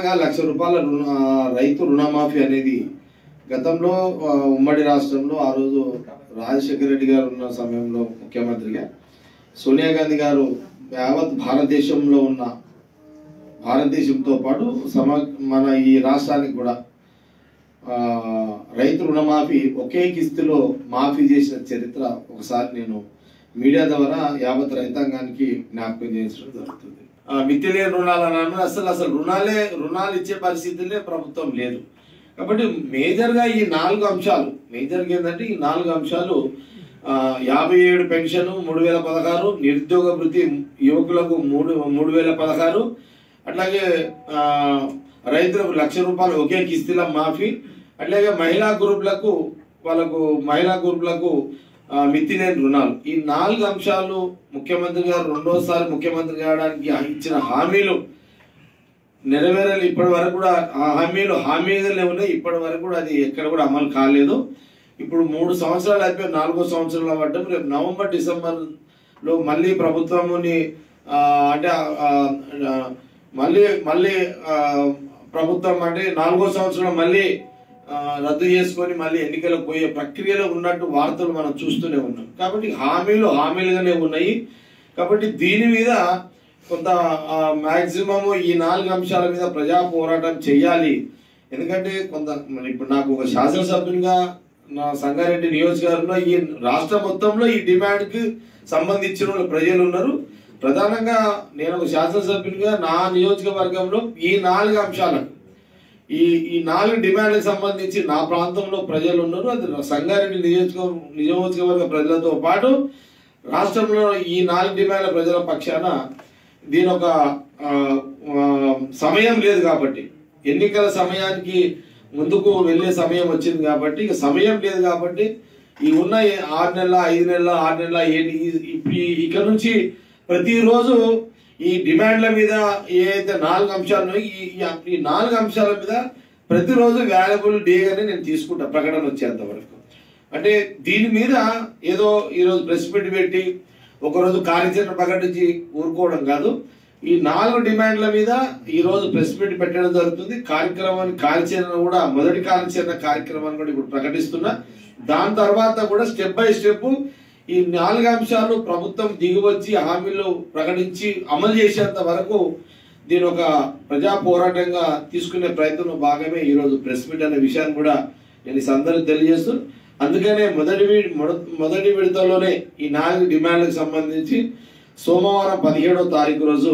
కొత్తగా లక్ష రూపాయల రుణ రైతు రుణమాఫీ అనేది గతంలో ఆ, ఉమ్మడి రాష్ట్రంలో ఆ రోజు రాజశేఖర రెడ్డి గారు ఉన్న సమయంలో ముఖ్యమంత్రిగా సోనియా గాంధీ గారు యావత్ భారతదేశంలో ఉన్న భారతదేశంతో పాటు సమ మన ఈ రాష్ట్రానికి కూడా ఆ, రైతు రుణమాఫీ ఒకే కిస్తులో మాఫీ చేసిన చరిత్ర ఒకసారి నేను మీడియా ద్వారా యావత్ రైతాంగానికి జ్ఞాపకం చేయించడం జరుగుతుంది ఆ, మిత్తి లేని రుణాలు అన్నాను అసలు అసలు రుణాలే రుణాలు ఇచ్చే పరిస్థితులే ప్రభుత్వం లేదు కాబట్టి మేజర్గా ఈ నాలుగు అంశాలు మేజర్గా ఏంటంటే ఈ నాలుగు అంశాలు ఆ, యాభై ఏడు పెన్షన్ మూడు వేల పదహారు నిరుద్యోగ వృత్తి యువకులకు మూడు మూడు వేల పదహారు అట్లాగే ఆ, రైతులకు లక్ష రూపాయలు ఒకే కిస్తీల మాఫీ అట్లాగే మహిళా గ్రూపులకు వాళ్ళకు మహిళా గ్రూపులకు ఆ, మిత్తి లేని రుణాలు ఈ నాలుగు అంశాలు ముఖ్యమంత్రి గారు రెండోసారి ముఖ్యమంత్రి కావడానికి ఇచ్చిన హామీలు నెరవేరాలి ఇప్పటి వరకు కూడా ఆ హామీలు హామీగానే ఉన్నాయి ఇప్పటి వరకు కూడా అది ఎక్కడ కూడా అమలు కాలేదు ఇప్పుడు మూడు సంవత్సరాలు అయిపోయి నాలుగో సంవత్సరాలు అవ్వటం రేపు నవంబర్ డిసెంబర్ లో మళ్ళీ ప్రభుత్వముని ఆ, అంటే ఆ, ఆ, మళ్ళీ మళ్ళీ ఆ, ప్రభుత్వం అంటే నాలుగో సంవత్సరం మళ్ళీ ఆ, రద్దు చేసుకొని మళ్ళీ ఎన్నికలకు పోయే ప్రక్రియలో ఉన్నట్టు వార్తలు మనం చూస్తూనే ఉన్నాం కాబట్టి హామీలు హామీలుగానే ఉన్నాయి కాబట్టి దీని మీద కొంత మాక్సిమం ఈ నాలుగు అంశాల మీద ప్రజా పోరాటం చేయాలి ఎందుకంటే కొంత మరి ఇప్పుడు నాకు ఒక శాసనసభ్యునిగా నా సంగారెడ్డి నియోజకవర్గంలో ఈ రాష్ట్ర మొత్తంలో ఈ డిమాండ్కి సంబంధించిన వాళ్ళు ప్రజలు ఉన్నారు ప్రధానంగా నేను ఒక శాసనసభ్యునిగా నా నియోజకవర్గంలో ఈ నాలుగు అంశాలకు ఈ ఈ నాలుగు డిమాండ్లకు సంబంధించి నా ప్రాంతంలో ప్రజలు ఉన్నారు అది సంగారెడ్డి నియోజక నియోజకవర్గ ప్రజలతో పాటు రాష్ట్రంలో ఈ నాలుగు డిమాండ్ల ప్రజల పక్షాన దీని ఒక ఆ, ఆ, సమయం లేదు కాబట్టి ఎన్నికల సమయానికి ముందుకు వెళ్ళే సమయం వచ్చింది కాబట్టి ఇక సమయం లేదు కాబట్టి ఈ ఉన్న ఈ ఆరు నెలల ఐదు నెలల ఆరు నెలల ఏంటి ఈ- ఈ- ఇక్కడ నుంచి ప్రతిరోజు ఈ డిమాండ్ల మీద ఏదైతే నాలుగు అంశాలు ఉన్నాయో, ఈ ఈ- ఈ నాలుగు అంశాల మీద ప్రతిరోజు వాల్యుబుల్ డేగానే నేను తీసుకుంటా ప్రకటన వచ్చేంత వరకు అంటే దీని మీద ఏదో ఈరోజు ప్రెస్ మీట్ పెట్టి ఒకరోజు కార్యాచరణ ప్రకటించి ఊరుకోవడం కాదు ఈ నాలుగు డిమాండ్ల మీద ఈ రోజు ప్రెస్ మీట్ పెట్టడం జరుగుతుంది కార్యక్రమాన్ని కార్యాచరణ కూడా మొదటి కార్యాచరణ కార్యక్రమాన్ని కూడా ఇప్పుడు ప్రకటిస్తున్నా దాని తర్వాత కూడా స్టెప్ బై స్టెప్ ఈ నాలుగు అంశాలు ప్రభుత్వం దిగివచ్చి హామీలు ప్రకటించి అమలు చేసేంత వరకు దీని ఒక ప్రజా పోరాటంగా తీసుకునే ప్రయత్నంలో భాగమే ఈ రోజు ప్రెస్ మీట్ అనే విషయాన్ని కూడా నేను ఈ సందర్భంగా తెలియజేస్తూ అందుకనే మొదటి వి- మొద- మొదటి విడతలోనే ఈ నాలుగు డిమాండ్లకు సంబంధించి సోమవారం పదిహేడో తారీఖు రోజు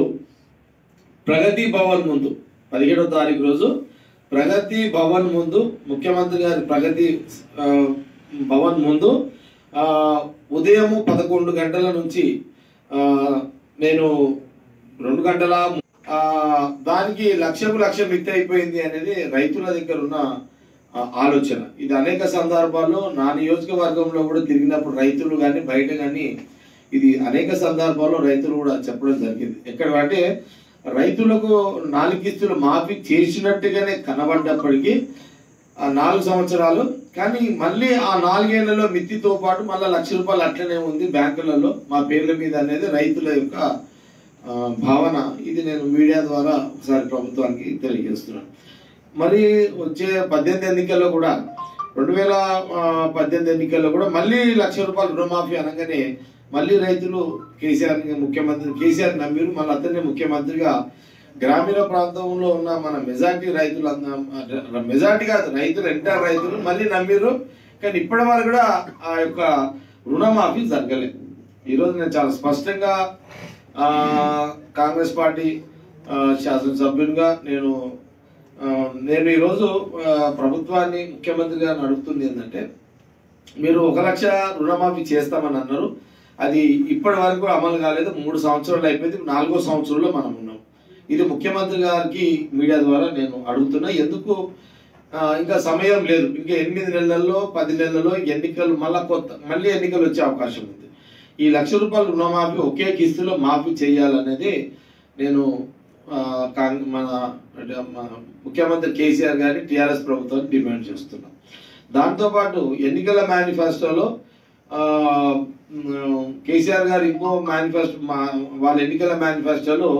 ప్రగతి భవన్ ముందు పదిహేడో తారీఖు రోజు ప్రగతి భవన్ ముందు ముఖ్యమంత్రి గారి ప్రగతి ఆ, భవన్ ముందు ఆ, ఉదయము పదకొండు గంటల నుంచి ఆ, నేను రెండు గంటల ఆ, దానికి లక్షకు లక్ష మిత్తి అయిపోయింది అనేది రైతుల దగ్గర ఉన్న ఆ, ఆలోచన ఇది అనేక సందర్భాల్లో నా నియోజకవర్గంలో కూడా తిరిగినప్పుడు రైతులు కానీ బయట కానీ ఇది అనేక సందర్భాల్లో రైతులు కూడా చెప్పడం జరిగింది ఎక్కడ అంటే రైతులకు నాలుగు కిస్తులు మాఫీ చేసినట్టుగానే కనబడ్డప్పటికీ ఆ నాలుగు సంవత్సరాలు కానీ మళ్ళీ ఆ నాలుగేళ్లలో మిత్తితో పాటు మళ్ళీ లక్ష రూపాయలు అట్లనే ఉంది బ్యాంకులలో మా పేర్ల మీద అనేది రైతుల యొక్క ఆ, భావన ఇది నేను మీడియా ద్వారా ఒకసారి ప్రభుత్వానికి తెలియజేస్తున్నాను మరి వచ్చే పద్దెనిమిది ఎన్నికల్లో కూడా రెండు వేల ఆ, పద్దెనిమిది ఎన్నికల్లో కూడా మళ్ళీ లక్ష రూపాయలు రుణమాఫీ అనగానే మళ్ళీ రైతులు కేసీఆర్ ని ముఖ్యమంత్రి కేసీఆర్ నమ్మిరు మళ్ళీ అతన్ని ముఖ్యమంత్రిగా గ్రామీణ ప్రాంతంలో ఉన్న మన మెజార్టీ రైతులు అన్న- మెజార్టీ కాదు రైతులు ఎంటర్ రైతులు మళ్ళీ నమ్మిరు కానీ ఇప్పటి వరకు కూడా ఆ యొక్క రుణమాఫీ జరగలేదు ఈరోజు నేను చాలా స్పష్టంగా ఆ, కాంగ్రెస్ పార్టీ ఆ, శాసనసభ్యునిగా నేను ఆ, నేను ఈరోజు ఆ, ప్రభుత్వాన్ని ముఖ్యమంత్రి గారిని అడుగుతుంది ఏంటంటే మీరు ఒక లక్ష రుణమాఫీ చేస్తామని అన్నారు అది ఇప్పటి వరకు అమలు కాలేదు మూడు సంవత్సరాలు అయిపోయింది నాలుగో సంవత్సరంలో మనం ఉన్నాం ఇది ముఖ్యమంత్రి గారికి మీడియా ద్వారా నేను అడుగుతున్నా ఎందుకు ఆ, ఇంకా సమయం లేదు ఇంకా ఎనిమిది నెలల్లో పది నెలల్లో ఎన్నికలు మళ్ళా కొత్త మళ్ళీ ఎన్నికలు వచ్చే అవకాశం ఉంది ఈ లక్ష రూపాయల రుణమాఫీ ఒకే కిస్తులో మాఫీ చేయాలనేది నేను ఆ, కాంగ్- మన అంటే మన ముఖ్యమంత్రి కేసీఆర్ గారి టిఆర్ఎస్ ప్రభుత్వాన్ని డిమాండ్ చేస్తున్నాం దాంతోపాటు ఎన్నికల మేనిఫెస్టోలో ఆ, మ్, కేసీఆర్ గారు ఇంకో మేనిఫెస్టో వాళ్ళ ఎన్నికల మేనిఫెస్టోలో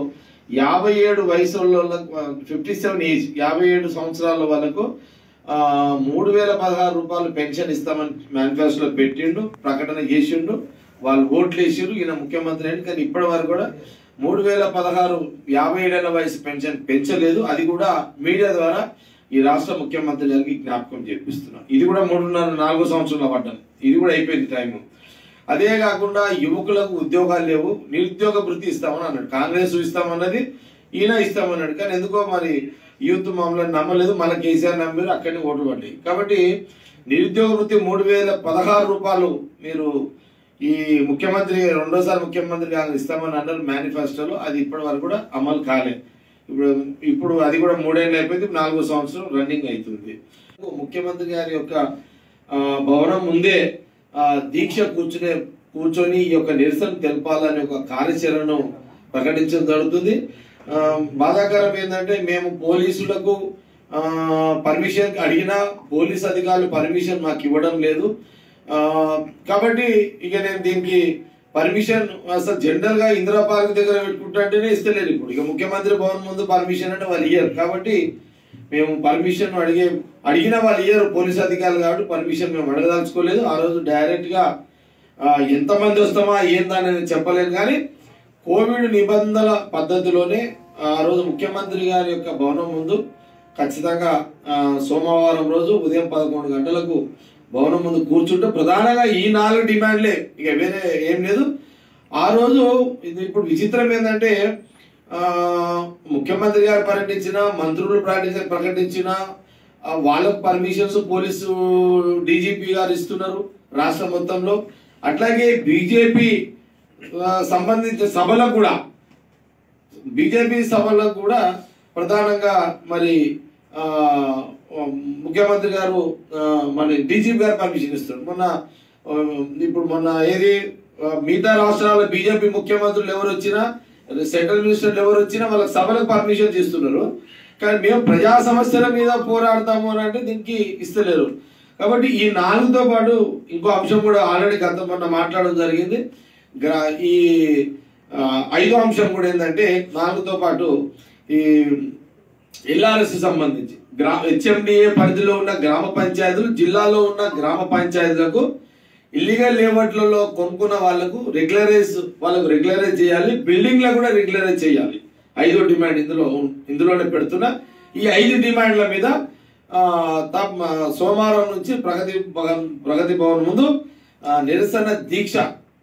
యాభై ఏడు వయసు ఫిఫ్టీ సెవెన్ ఏజ్ యాభై ఏడు సంవత్సరాల వాళ్ళకు ఆ, మూడు వేల పదహారు రూపాయలు పెన్షన్ ఇస్తామని మేనిఫెస్టోలో పెట్టిండు ప్రకటన చేసిండు వాళ్ళు ఓట్లు వేసిండ్రు ఈయన ముఖ్యమంత్రి అయింది కానీ ఇప్పటి వరకు కూడా మూడు వేల పదహారు యాభై ఏడేళ్ల వయసు పెన్షన్ పెంచలేదు అది కూడా మీడియా ద్వారా ఈ రాష్ట్ర ముఖ్యమంత్రి గారికి జ్ఞాపకం చేపిస్తున్నాం ఇది కూడా మూడున్నర నాలుగో సంవత్సరంలో పడ్డాం ఇది కూడా అయిపోయింది టైము అదే కాకుండా యువకులకు ఉద్యోగాలు లేవు నిరుద్యోగ వృత్తి ఇస్తామని అన్నాడు కాంగ్రెస్ ఇస్తామన్నది ఈయన ఇస్తామన్నాడు కానీ ఎందుకో మరి యూత్ మమ్మల్ని నమ్మలేదు మన కేసీఆర్ నమ్మారు అక్కడిని ఓట్లు పడ్డాయి కాబట్టి నిరుద్యోగ వృత్తి మూడు వేల పదహారు రూపాయలు మీరు ఈ ముఖ్యమంత్రి రెండోసారి ముఖ్యమంత్రి కాంగ్రెస్ ఇస్తామని అన్నారు మేనిఫెస్టోలో అది ఇప్పటి వరకు కూడా అమలు కాలే ఇప్పుడు ఇప్పుడు అది కూడా మూడేళ్ళు అయిపోయింది ఇప్పుడు నాలుగో సంవత్సరం రన్నింగ్ అవుతుంది ముఖ్యమంత్రి గారి యొక్క ఆ, భవనం ముందే ఆ, దీక్ష కూర్చునే కూర్చొని ఈ యొక్క నిరసన తెలపాలని ఒక కార్యాచరణను ప్రకటించడం జరుగుతుంది ఆ, బాధాకరం ఏంటంటే మేము పోలీసులకు పర్మిషన్ అడిగినా పోలీస్ అధికారులు పర్మిషన్ మాకు ఇవ్వడం లేదు ఆ, కాబట్టి ఇక నేను దీనికి పర్మిషన్ అసలు జనరల్ గా ఇందిరా పార్క్ దగ్గర పెట్టుకుంటుంటేనే ఇస్తలేరు ఇప్పుడు ఇక ముఖ్యమంత్రి భవన్ ముందు పర్మిషన్ అంటే వాళ్ళు ఇయ్యరు కాబట్టి మేము పర్మిషన్ అడిగే అడిగిన వాళ్ళు ఇయ్యరు పోలీస్ అధికారులు కాబట్టి పర్మిషన్ మేము అడగదలుచుకోలేదు ఆ రోజు డైరెక్ట్ గా ఆ, ఎంతమంది వస్తామా ఏందనేది చెప్పలేను కానీ కోవిడ్ నిబంధనల పద్ధతిలోనే ఆ రోజు ముఖ్యమంత్రి గారి యొక్క భవనం ముందు ఖచ్చితంగా ఆ, సోమవారం రోజు ఉదయం పదకొండు గంటలకు భవనం ముందు కూర్చుంటే ప్రధానంగా ఈ నాలుగు డిమాండ్లే ఇక వేరే ఏం లేదు ఆ రోజు ఇది ఇప్పుడు విచిత్రం ఏంటంటే ఆ, ముఖ్యమంత్రి గారు పర్యటించిన మంత్రులు ప్రకటించిన ప్రకటించిన ఆ, వాళ్ళకు పర్మిషన్స్ పోలీసు డీజీపీ గారు ఇస్తున్నారు రాష్ట్రం మొత్తంలో అట్లాగే బీజేపీ సంబంధించిన సభలకు కూడా బీజేపీ సభలకు కూడా ప్రధానంగా మరి ఆ, ముఖ్యమంత్రి గారు ఆ, మన డీజీపీ గారు పర్మిషన్ ఇస్తారు మొన్న ఆ, ఇప్పుడు మొన్న ఏది ఆ, మిగతా రాష్ట్రాల బీజేపీ ముఖ్యమంత్రులు ఎవరు వచ్చినా సెంట్రల్ మినిస్టర్లు ఎవరు వచ్చినా వాళ్ళకి సభలకు పర్మిషన్ ఇస్తున్నారు కానీ మేము ప్రజా సమస్యల మీద పోరాడతాము అని అంటే దీనికి ఇస్తలేరు కాబట్టి ఈ నాలుగుతో పాటు ఇంకో అంశం కూడా ఆల్రెడీ గత మొన్న మాట్లాడడం జరిగింది గ్రా- ఈ ఆ, ఐదో అంశం కూడా ఏంటంటే నాలుగుతో పాటు ఈ ఎల్ఆర్ఎస్ సంబంధించి గ్రా హెచ్ఎండిఏ పరిధిలో ఉన్న గ్రామ పంచాయతీలు జిల్లాలో ఉన్న గ్రామ పంచాయతీలకు ఇల్లీగల్ లేఅవుట్లలో కొనుక్కున్న వాళ్ళకు రెగ్యులరైజ్ వాళ్ళకు రెగ్యులరైజ్ చేయాలి బిల్డింగ్లో కూడా రెగ్యులరైజ్ చేయాలి ఐదో డిమాండ్ ఇందులో ఇందులోనే పెడుతున్నా ఈ ఐదు డిమాండ్ల మీద ఆ, తప్- ఆ, సోమవారం నుంచి ప్రగతి భవన్ ప్రగతి భవన్ ముందు ఆ, నిరసన దీక్ష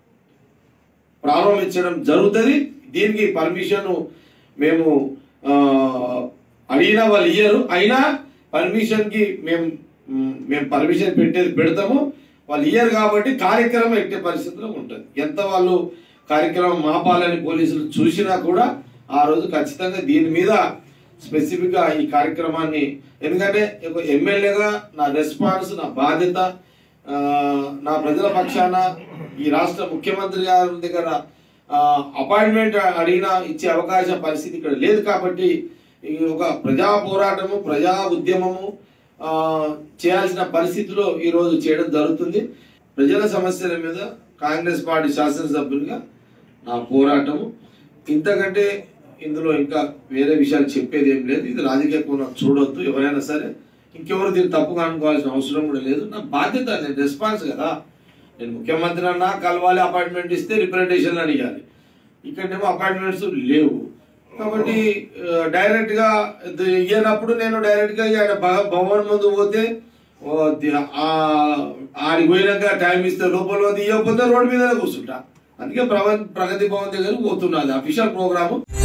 ప్రారంభించడం జరుగుతుంది దీనికి పర్మిషన్ మేము ఆ, అడిగినా వాళ్ళు ఇయ్యరు అయినా పర్మిషన్ కి మేము మ్, మేము పర్మిషన్ పెట్టేది పెడతాము వాళ్ళు ఇయ్యరు కాబట్టి కార్యక్రమం ఎట్టే పరిస్థితిలో ఉంటుంది ఎంత వాళ్ళు కార్యక్రమం మాపాలని పోలీసులు చూసినా కూడా ఆ రోజు ఖచ్చితంగా దీని మీద స్పెసిఫిక్ గా ఈ కార్యక్రమాన్ని ఎందుకంటే ఒక ఎమ్మెల్యేగా నా రెస్పాన్స్ నా బాధ్యత ఆ, నా ప్రజల పక్షాన ఈ రాష్ట్ర ముఖ్యమంత్రి గారి దగ్గర అపాయింట్మెంట్ అడిగినా ఇచ్చే అవకాశం పరిస్థితి ఇక్కడ లేదు కాబట్టి ఈ ఒక ప్రజా పోరాటము ప్రజా ఉద్యమము ఆ, చేయాల్సిన పరిస్థితిలో ఈ రోజు చేయడం జరుగుతుంది ప్రజల సమస్యల మీద కాంగ్రెస్ పార్టీ శాసనసభ్యునిగా నా పోరాటము ఇంతకంటే ఇందులో ఇంకా వేరే విషయాలు చెప్పేది ఏం లేదు ఇది రాజకీయ కోణం చూడొద్దు ఎవరైనా సరే ఇంకెవరు దీన్ని తప్పుగా అనుకోవాల్సిన అవసరం కూడా లేదు నా బాధ్యత నేను రెస్పాన్స్ కదా నేను ముఖ్యమంత్రి అన్నా కలవాలి అపాయింట్మెంట్ ఇస్తే రిప్రజెంటేషన్ అని ఇవ్వాలి ఇక్కడేమో అపాయింట్మెంట్స్ లేవు కాబట్టి ఆ, డైరెక్ట్ గా ఇది ఇయ్యనప్పుడు నేను డైరెక్ట్ గా ఆయన భ- భవన్ ముందు పోతే ఓ ది- ఆ ఆడికి పోయినాక టైం ఇస్తే లోపల పోతే ఇవ్వకపోతే రోడ్డు మీద కూర్చుంటా అందుకే ప్రవ- ప్రగతి భవన్ దగ్గర పోతున్నది అఫీషియల్ ప్రోగ్రాము